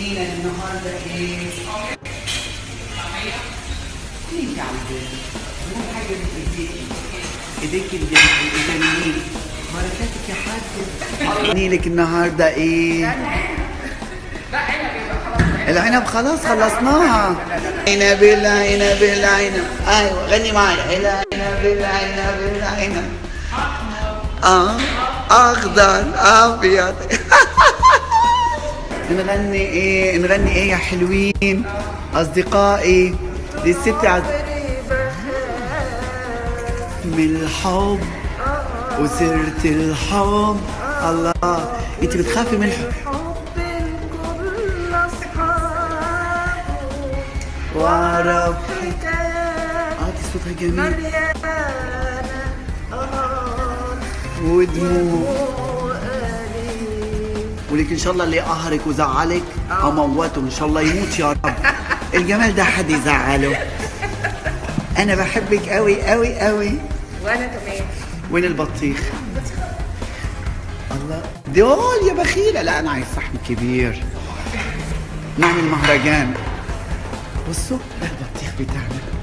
مين النهارده ايه؟ مين يا عبد مو حاجه من ايديكي ايديك الجميلين بركاتك يا حاج نيلك النهارده ايه؟ العنب خلاص خلصناها عنب العنب العنب ايوه غني معايا العنب العنب العنب اه اخضر ابيض نغني ايه نغني ايه يا حلوين اصدقائي دي الست عز... من الحب وسيرة الحب الله انت بتخافي من الحب حب كل أصحابه واعرف حكايات اه دي صوتها جميل مليانة قرار ودموع وقليل ولك ان شاء الله اللي قهرك وزعلك اموته ان شاء الله يموت يا رب الجمال ده حد يزعله انا بحبك قوي قوي قوي وأنا كمان وين البطيخ الله دول يا بخيلة لا انا عايز صحن كبير نعمل مهرجان بصوا ده البطيخ بتاعنا